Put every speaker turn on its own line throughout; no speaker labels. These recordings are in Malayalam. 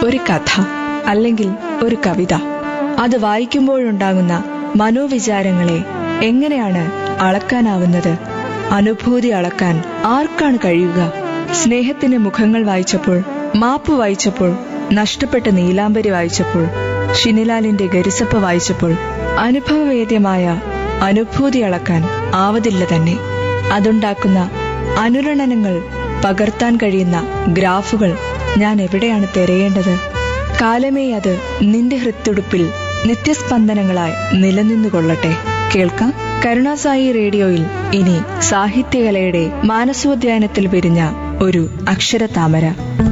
ഒരു കഥ അല്ലെങ്കിൽ ഒരു കവിത അത് വായിക്കുമ്പോഴുണ്ടാകുന്ന മനോവിചാരങ്ങളെ എങ്ങനെയാണ് അളക്കാനാവുന്നത് അനുഭൂതി അളക്കാൻ ആർക്കാണ് കഴിയുക സ്നേഹത്തിന്റെ മുഖങ്ങൾ വായിച്ചപ്പോൾ മാപ്പ് വായിച്ചപ്പോൾ നഷ്ടപ്പെട്ട നീലാംബരി വായിച്ചപ്പോൾ ഷിനിലാലിന്റെ ഗരിസപ്പ വായിച്ചപ്പോൾ അനുഭവവേദ്യമായ അനുഭൂതി അളക്കാൻ ആവതില്ല തന്നെ അതുണ്ടാക്കുന്ന അനുരണനങ്ങൾ പകർത്താൻ കഴിയുന്ന ഗ്രാഫുകൾ ഞാൻ എവിടെയാണ് തിരയേണ്ടത് കാലമേ അത് നിന്റെ ഹൃത്തുടുപ്പിൽ നിത്യസ്പന്ദനങ്ങളായി നിലനിന്നുകൊള്ളട്ടെ കേൾക്കാം കരുണാസായി റേഡിയോയിൽ ഇനി സാഹിത്യകലയുടെ മാനസോദ്യാനത്തിൽ വിരിഞ്ഞ ഒരു അക്ഷരതാമര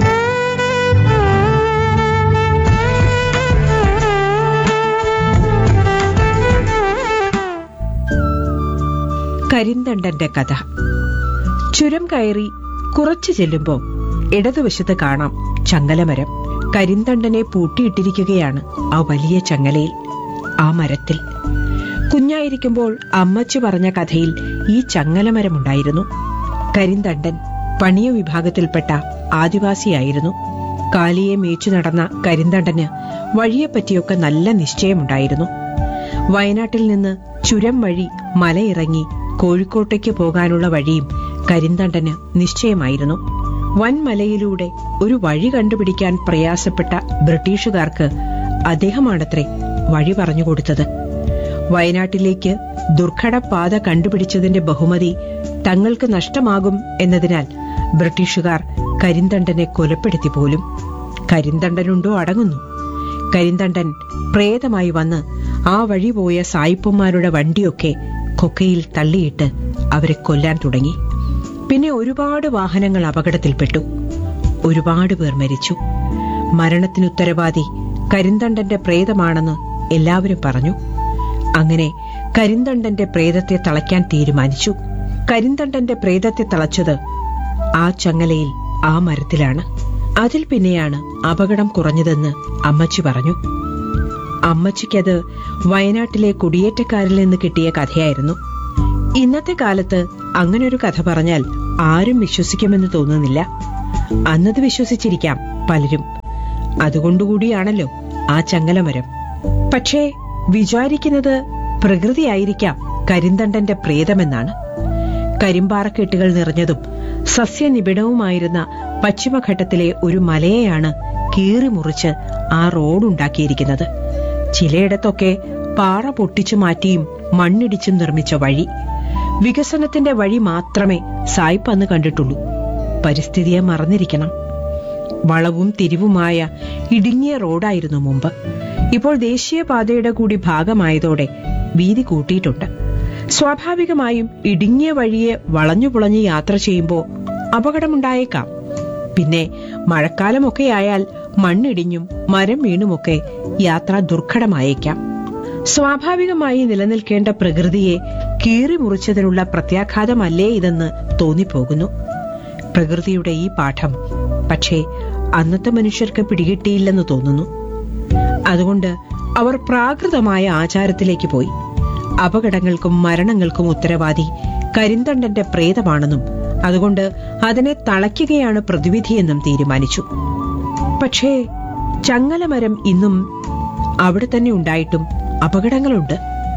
കരിന്തണ്ടന്റെ കഥ ചുരം കയറി കുറച്ചു ചെല്ലുമ്പോ ഇടതുവശത്ത് കാണാം ചങ്ങലമരം കരിന്തണ്ടനെ പൂട്ടിയിട്ടിരിക്കുകയാണ് ആ വലിയ ചങ്ങലയിൽ ആ മരത്തിൽ കുഞ്ഞായിരിക്കുമ്പോൾ അമ്മച്ചു പറഞ്ഞ കഥയിൽ ഈ ചങ്ങലമരമുണ്ടായിരുന്നു കരിന്തണ്ടൻ പണിയ വിഭാഗത്തിൽപ്പെട്ട ആദിവാസിയായിരുന്നു കാലിയെ മേച്ചു നടന്ന കരിന്തണ്ടന് വഴിയെപ്പറ്റിയൊക്കെ നല്ല നിശ്ചയമുണ്ടായിരുന്നു വയനാട്ടിൽ നിന്ന് ചുരം വഴി മലയിറങ്ങി കോഴിക്കോട്ടേക്ക് പോകാനുള്ള വഴിയും കരിന്തണ്ടന് നിശ്ചയമായിരുന്നു വൻമലയിലൂടെ ഒരു വഴി കണ്ടുപിടിക്കാൻ പ്രയാസപ്പെട്ട ബ്രിട്ടീഷുകാർക്ക് അദ്ദേഹമാണത്രേ വഴി പറഞ്ഞുകൊടുത്തത് വയനാട്ടിലേക്ക് ദുർഘടപാത കണ്ടുപിടിച്ചതിന്റെ ബഹുമതി തങ്ങൾക്ക് നഷ്ടമാകും എന്നതിനാൽ ബ്രിട്ടീഷുകാർ കരിന്തണ്ടനെ കൊലപ്പെടുത്തി പോലും കരിന്തണ്ടനുണ്ടോ അടങ്ങുന്നു കരിന്തണ്ടൻ പ്രേതമായി വന്ന് ആ വഴി പോയ സായിപ്പന്മാരുടെ വണ്ടിയൊക്കെ കൊക്കയിൽ തള്ളിയിട്ട് അവരെ കൊല്ലാൻ തുടങ്ങി പിന്നെ ഒരുപാട് വാഹനങ്ങൾ അപകടത്തിൽപ്പെട്ടു ഒരുപാട് പേർ മരിച്ചു മരണത്തിന് ഉത്തരവാദി കരിന്തണ്ടന്റെ പ്രേതമാണെന്ന് എല്ലാവരും പറഞ്ഞു അങ്ങനെ കരിന്തണ്ടന്റെ പ്രേതത്തെ തളയ്ക്കാൻ തീരുമാനിച്ചു കരിന്തണ്ടന്റെ പ്രേതത്തെ തളച്ചത് ആ ചങ്ങലയിൽ ആ മരത്തിലാണ് അതിൽ പിന്നെയാണ് അപകടം കുറഞ്ഞതെന്ന് അമ്മച്ചി പറഞ്ഞു അമ്മച്ചിക്കത് വയനാട്ടിലെ കുടിയേറ്റക്കാരിൽ നിന്ന് കിട്ടിയ കഥയായിരുന്നു ഇന്നത്തെ കാലത്ത് അങ്ങനൊരു കഥ പറഞ്ഞാൽ ആരും വിശ്വസിക്കുമെന്ന് തോന്നുന്നില്ല അന്നത് വിശ്വസിച്ചിരിക്കാം പലരും അതുകൊണ്ടുകൂടിയാണല്ലോ ആ ചങ്ങലമരം പക്ഷേ വിചാരിക്കുന്നത് പ്രകൃതിയായിരിക്കാം കരിന്തണ്ടന്റെ പ്രേതമെന്നാണ് കരിമ്പാറക്കെട്ടുകൾ നിറഞ്ഞതും സസ്യനിബിഡവുമായിരുന്ന പശ്ചിമഘട്ടത്തിലെ ഒരു മലയെയാണ് കീറി മുറിച്ച് ആ റോഡുണ്ടാക്കിയിരിക്കുന്നത് ചിലയിടത്തൊക്കെ പാറ പൊട്ടിച്ചു മാറ്റിയും മണ്ണിടിച്ചും നിർമ്മിച്ച വഴി വികസനത്തിന്റെ വഴി മാത്രമേ സായിപ്പ് അന്ന് കണ്ടിട്ടുള്ളൂ പരിസ്ഥിതിയെ മറന്നിരിക്കണം വളവും തിരിവുമായ ഇടുങ്ങിയ റോഡായിരുന്നു മുമ്പ് ഇപ്പോൾ ദേശീയപാതയുടെ കൂടി ഭാഗമായതോടെ വീതി കൂട്ടിയിട്ടുണ്ട് സ്വാഭാവികമായും ഇടുങ്ങിയ വഴിയെ വളഞ്ഞുപുളഞ്ഞ് യാത്ര ചെയ്യുമ്പോൾ അപകടമുണ്ടായേക്കാം പിന്നെ മഴക്കാലമൊക്കെ ആയാൽ മണ്ണിടിഞ്ഞും മരം വീണുമൊക്കെ യാത്ര ദുർഘടമായേക്കാം സ്വാഭാവികമായി നിലനിൽക്കേണ്ട പ്രകൃതിയെ കീറി മുറിച്ചതിനുള്ള പ്രത്യാഘാതമല്ലേ ഇതെന്ന് തോന്നിപ്പോകുന്നു പ്രകൃതിയുടെ ഈ പാഠം പക്ഷേ അന്നത്തെ മനുഷ്യർക്ക് പിടികിട്ടിയില്ലെന്ന് തോന്നുന്നു അതുകൊണ്ട് അവർ പ്രാകൃതമായ ആചാരത്തിലേക്ക് പോയി അപകടങ്ങൾക്കും മരണങ്ങൾക്കും ഉത്തരവാദി കരിന്തണ്ടന്റെ പ്രേതമാണെന്നും അതുകൊണ്ട് അതിനെ തളയ്ക്കുകയാണ് പ്രതിവിധിയെന്നും തീരുമാനിച്ചു പക്ഷേ ചങ്ങലമരം ഇന്നും അവിടെ തന്നെ ഉണ്ടായിട്ടും അപകടങ്ങളുണ്ട്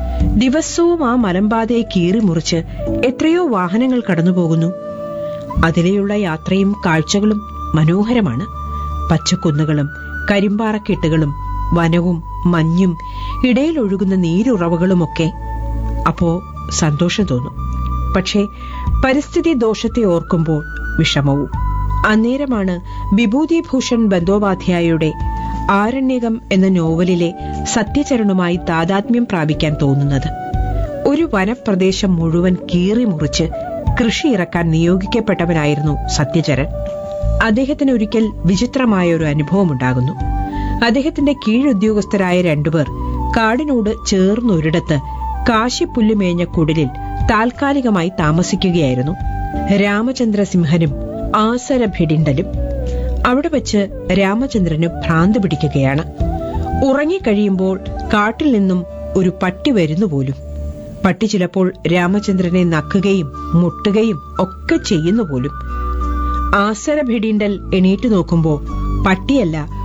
ദിവസവും ആ മലമ്പാതയെ കീറി മുറിച്ച് എത്രയോ വാഹനങ്ങൾ കടന്നുപോകുന്നു അതിലെയുള്ള യാത്രയും കാഴ്ചകളും മനോഹരമാണ് പച്ചക്കുന്നുകളും കരിമ്പാറക്കെട്ടുകളും വനവും മഞ്ഞും ഇടയിലൊഴുകുന്ന നീരുറവകളുമൊക്കെ അപ്പോ സന്തോഷം തോന്നും പക്ഷേ പരിസ്ഥിതി ദോഷത്തെ ഓർക്കുമ്പോൾ വിഷമവും അന്നേരമാണ് വിഭൂതിഭൂഷൺ ബന്ദോപാധ്യായയുടെ ആരണ്യകം എന്ന നോവലിലെ സത്യചരണുമായി താതാത്മ്യം പ്രാപിക്കാൻ തോന്നുന്നത് ഒരു വനപ്രദേശം മുഴുവൻ കീറി മുറിച്ച് കൃഷി ഇറക്കാൻ നിയോഗിക്കപ്പെട്ടവനായിരുന്നു സത്യചരൻ അദ്ദേഹത്തിന് ഒരിക്കൽ വിചിത്രമായ ഒരു അനുഭവമുണ്ടാകുന്നു അദ്ദേഹത്തിന്റെ കീഴുദ്യോഗസ്ഥരായ രണ്ടുപേർ കാടിനോട് ചേർന്നൊരിടത്ത് കാശിപ്പുല്ല് മേഞ്ഞ കുടിലിൽ താൽക്കാലികമായി താമസിക്കുകയായിരുന്നു രാമചന്ദ്രസിംഹനും ആസരഭിഡിണ്ടലും അവിടെ വെച്ച് രാമചന്ദ്രന് ഭ്രാന്ത് പിടിക്കുകയാണ് ഉറങ്ങിക്കഴിയുമ്പോൾ കാട്ടിൽ നിന്നും ഒരു പട്ടി വരുന്നു പോലും പട്ടി ചിലപ്പോൾ രാമചന്ദ്രനെ നക്കുകയും മുട്ടുകയും ഒക്കെ ചെയ്യുന്നു പോലും ആസരഭിഡിണ്ടൽ എണീറ്റു നോക്കുമ്പോൾ പട്ടിയല്ല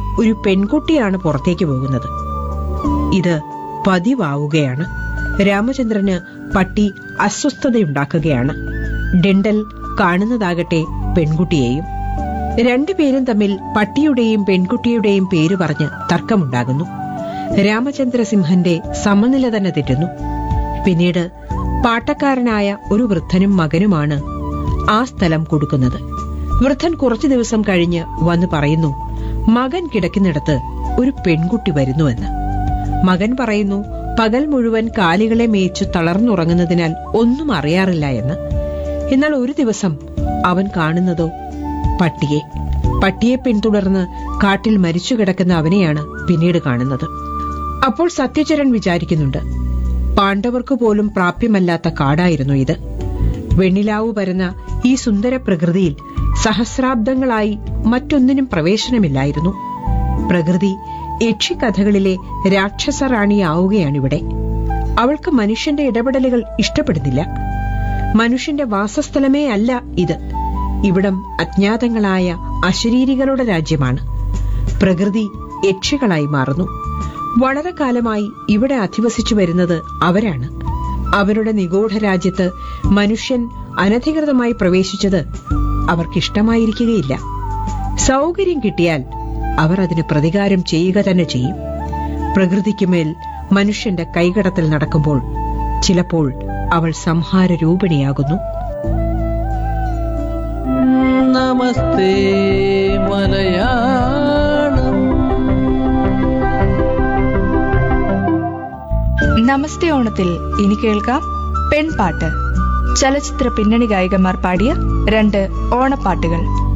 ഒരു പെൺകുട്ടിയാണ് പുറത്തേക്ക് പോകുന്നത് ഇത് പതിവാവുകയാണ് രാമചന്ദ്രന് പട്ടി അസ്വസ്ഥതയുണ്ടാക്കുകയാണ് ഡിണ്ടൽ കാണുന്നതാകട്ടെ പെൺകുട്ടിയെയും രണ്ടുപേരും തമ്മിൽ പട്ടിയുടെയും പെൺകുട്ടിയുടെയും പേര് പറഞ്ഞ് തർക്കമുണ്ടാകുന്നു രാമചന്ദ്രസിംഹന്റെ സമനില തന്നെ തെറ്റുന്നു പിന്നീട് പാട്ടക്കാരനായ ഒരു വൃദ്ധനും മകനുമാണ് ആ സ്ഥലം കൊടുക്കുന്നത് വൃദ്ധൻ കുറച്ചു ദിവസം കഴിഞ്ഞ് വന്ന് പറയുന്നു മകൻ കിടക്കുന്നിടത്ത് ഒരു പെൺകുട്ടി വരുന്നുവെന്ന് മകൻ പറയുന്നു പകൽ മുഴുവൻ കാലികളെ മേയിച്ചു തളർന്നുറങ്ങുന്നതിനാൽ ഒന്നും അറിയാറില്ല എന്ന് എന്നാൽ ഒരു ദിവസം അവൻ കാണുന്നതോ പട്ടിയെ പട്ടിയെ പിന്തുടർന്ന് കാട്ടിൽ മരിച്ചു കിടക്കുന്ന അവനെയാണ് പിന്നീട് കാണുന്നത് അപ്പോൾ സത്യചരൺ വിചാരിക്കുന്നുണ്ട് പാണ്ഡവർക്ക് പോലും പ്രാപ്യമല്ലാത്ത കാടായിരുന്നു ഇത് വെണ്ണിലാവു പരന്ന ഈ സുന്ദര പ്രകൃതിയിൽ സഹസ്രാബ്ദങ്ങളായി മറ്റൊന്നിനും പ്രവേശനമില്ലായിരുന്നു പ്രകൃതി യക്ഷിക്കഥകളിലെ രാക്ഷസ റാണിയാവുകയാണിവിടെ അവൾക്ക് മനുഷ്യന്റെ ഇടപെടലുകൾ ഇഷ്ടപ്പെടുന്നില്ല മനുഷ്യന്റെ വാസസ്ഥലമേ അല്ല ഇത് ഇവിടം അജ്ഞാതങ്ങളായ അശരീരികളുടെ രാജ്യമാണ് പ്രകൃതി യക്ഷികളായി മാറുന്നു വളരെ കാലമായി ഇവിടെ അധിവസിച്ചു വരുന്നത് അവരാണ് അവരുടെ നിഗൂഢ രാജ്യത്ത് മനുഷ്യൻ അനധികൃതമായി പ്രവേശിച്ചത് അവർക്കിഷ്ടമായിരിക്കുകയില്ല സൗകര്യം കിട്ടിയാൽ അവർ അതിന് പ്രതികാരം ചെയ്യുക തന്നെ ചെയ്യും പ്രകൃതിക്കുമേൽ മനുഷ്യന്റെ കൈകടത്തൽ നടക്കുമ്പോൾ ചിലപ്പോൾ അവൾ സംഹാര രൂപിണിയാകുന്നു
നമസ്തേ മലയാളം
നമസ്തേ ഓണത്തിൽ ഇനി കേൾക്കാം പെൺപാട്ട് ചലച്ചിത്ര പിന്നണി ഗായികമാർ പാടിയ രണ്ട് ഓണപ്പാട്ടുകൾ